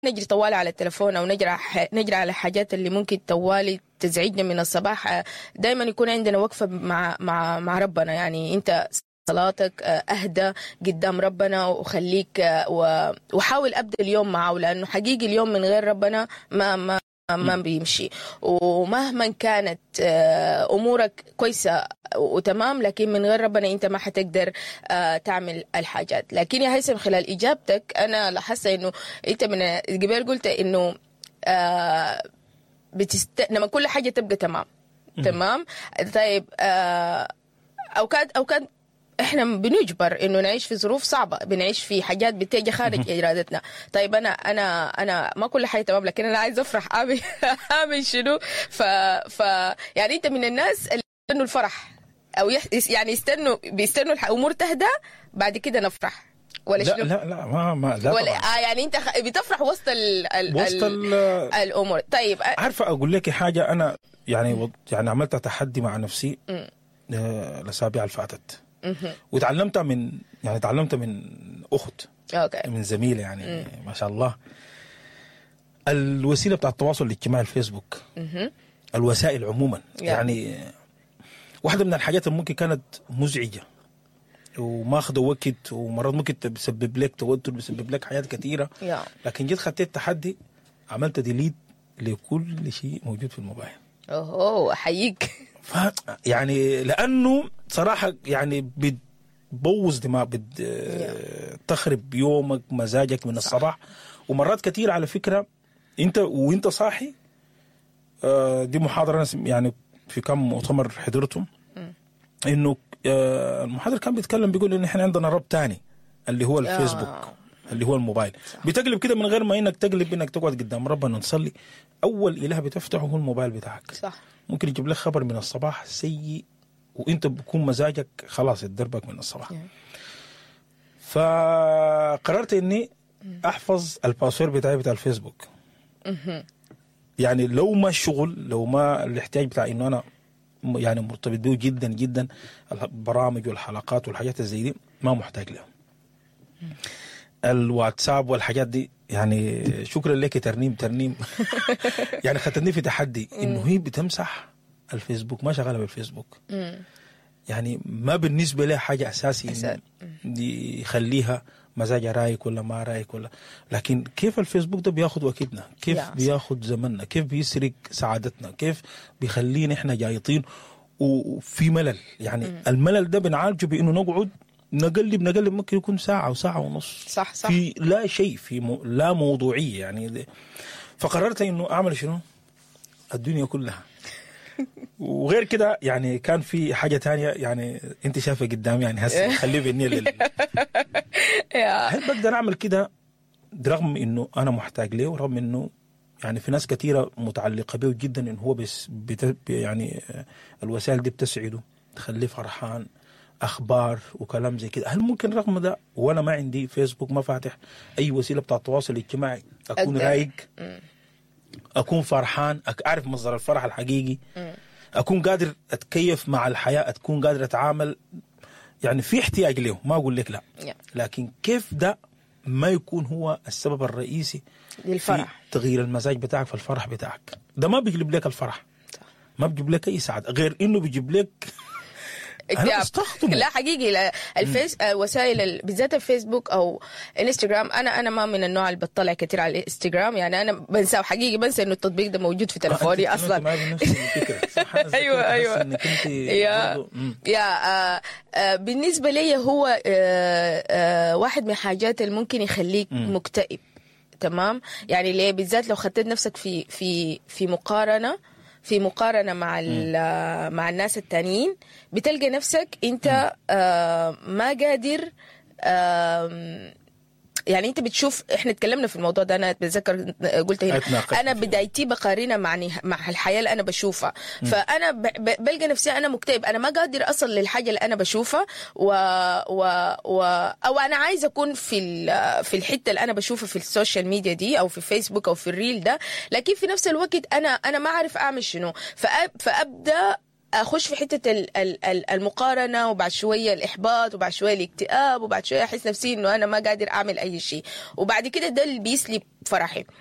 نجري طوال على التلفون او نجري نجري على الحاجات اللي ممكن طوالي تزعجنا من الصباح دائما يكون عندنا وقفه مع مع مع ربنا يعني انت صلاتك اهدى قدام ربنا وخليك وحاول ابدا اليوم معه لانه حقيقي اليوم من غير ربنا ما ما ما بيمشي ومهما كانت امورك كويسه وتمام لكن من غير ربنا انت ما حتقدر تعمل الحاجات لكن يا هيثم خلال اجابتك انا لاحظت انه انت من قبل قلت انه بتست... لما كل حاجه تبقى تمام تمام طيب اوقات اوقات احنا بنجبر انه نعيش في ظروف صعبه بنعيش في حاجات بتيجي خارج ارادتنا طيب انا انا انا ما كل حاجه تمام لكن انا عايز افرح اعمل اعمل شنو ف ف يعني انت من الناس اللي يستنوا الفرح او يح... يعني يستنوا بيستنوا الامور تهدى بعد كده نفرح ولا لا شنو؟ لا لا ما ما لا ولا طبعاً. آه يعني انت خ... بتفرح وسط ال... ال... وسط ال... ال- الامور طيب آه، عارفه اقول لك حاجه انا يعني وض- يعني عملت تحدي مع نفسي مم. آه، الاسابيع اللي فاتت مهم. وتعلمتها من يعني تعلمتها من اخت اوكي من زميله يعني ما شاء الله الوسيله بتاع التواصل الاجتماعي الفيسبوك مهم. الوسائل عموما Yeah. يعني واحده من الحاجات اللي ممكن كانت مزعجه وماخذه وقت ومرات ممكن تسبب لك توتر بيسبب لك حاجات كثيره يا لكن جيت خدت التحدي عملت ديليت لكل شيء موجود في الموبايل اوه احييك ف يعني لانه صراحه يعني بتبوظ دماغ بتخرب يومك مزاجك من الصباح ومرات كثير على فكره انت وانت صاحي آه، دي محاضره انا سم- يعني في كم مؤتمر حضرتهم انه آه، المحاضر كان بيتكلم بيقول ان احنا عندنا رب تاني اللي هو الفيسبوك آه. اللي هو الموبايل بتقلب كده من غير ما انك تقلب انك تقعد قدام ربنا تصلي اول اله بتفتحه هو الموبايل بتاعك صح ممكن يجيب لك خبر من الصباح سيء وانت بكون مزاجك خلاص اتدربك من الصباح Yeah. فقررت اني احفظ الباسورد بتاعي بتاع الفيسبوك يعني لو ما الشغل لو ما الاحتياج بتاع انه انا م- يعني مرتبط به جدا جدا البرامج والحلقات والحاجات اللي زي دي ما محتاج لها الواتساب والحاجات دي يعني شكرا لك ترنيم ترنيم يعني خدتني في تحدي انه هي بتمسح الفيسبوك ما شغاله بالفيسبوك مم. يعني ما بالنسبه لها حاجه اساسي أساس. إنه دي يخليها مزاجها رايق ولا ما رايق ولا لكن كيف الفيسبوك ده بياخد وقتنا كيف يا صح. بياخد زمننا كيف بيسرق سعادتنا كيف بيخلينا احنا جايطين وفي ملل يعني الملل ده بنعالجه بانه نقعد نقلب نقلب ممكن يكون ساعه او ساعه ونص صح صح في لا شيء في مو لا موضوعيه يعني ده. فقررت انه اعمل شنو؟ الدنيا كلها وغير كده يعني كان في حاجه تانية يعني انت شايفه قدامي يعني هسه خليه بيني لل... يا هل بقدر اعمل كده رغم انه انا محتاج له ورغم انه يعني في ناس كثيره متعلقه به جدا انه هو بس بت... يعني آه، الوسائل دي بتسعده تخليه فرحان اخبار وكلام زي كده هل ممكن رغم ده وانا ما عندي فيسبوك ما فاتح اي وسيله بتاع التواصل الاجتماعي اكون أقدر. رايق اكون فرحان أك- اعرف مصدر الفرح الحقيقي اكون قادر اتكيف مع الحياه اكون قادر اتعامل يعني في احتياج له ما اقول لك لا يا. لكن كيف ده ما يكون هو السبب الرئيسي للفرح في تغيير المزاج بتاعك في الفرح بتاعك ده ما بيجيب لك الفرح ما بيجيب لك اي سعاده غير انه بيجيب لك انا اكتئاب. بستخدمه لا حقيقي لا الفيس آه، وسائل ال- بالذات الفيسبوك او انستغرام انا انا ما من النوع اللي بتطلع كثير على الانستغرام يعني انا بنسى حقيقي بنسى انه التطبيق ده موجود في تلفوني أنت- أنت اصلا ما بنفس الفكره صح أنا أيوة، ذكرت أيوة. أحس انك انت يا برضو- مم. يا آه آه بالنسبه لي هو آه آه واحد من الحاجات اللي ممكن يخليك مكتئب تمام يعني ليه بالذات لو خطيت نفسك في في في مقارنه في مقارنه مع ال- مع الناس التانيين بتلقى نفسك انت آه ما قادر آم، يعني انت بتشوف احنا اتكلمنا في الموضوع ده انا بتذكر قلت هنا اتناقشنا انا فيه. بدايتي بقارنها مع نه- مع الحياه اللي انا بشوفها فانا ب- ب- بلقى نفسي انا مكتئب انا ما قادر اصل للحاجه اللي انا بشوفها و, و, و او انا عايزه اكون في ال- في الحته اللي انا بشوفها في السوشيال ميديا دي او في فيسبوك او في الريل ده لكن في نفس الوقت انا انا ما اعرف اعمل شنو فأب فابدا اخش في حته ال- ال- ال- المقارنه وبعد شويه الاحباط وبعد شويه الاكتئاب وبعد شويه احس نفسي انه انا ما قادر اعمل اي شيء وبعد كده ده اللي بيسلب فرحي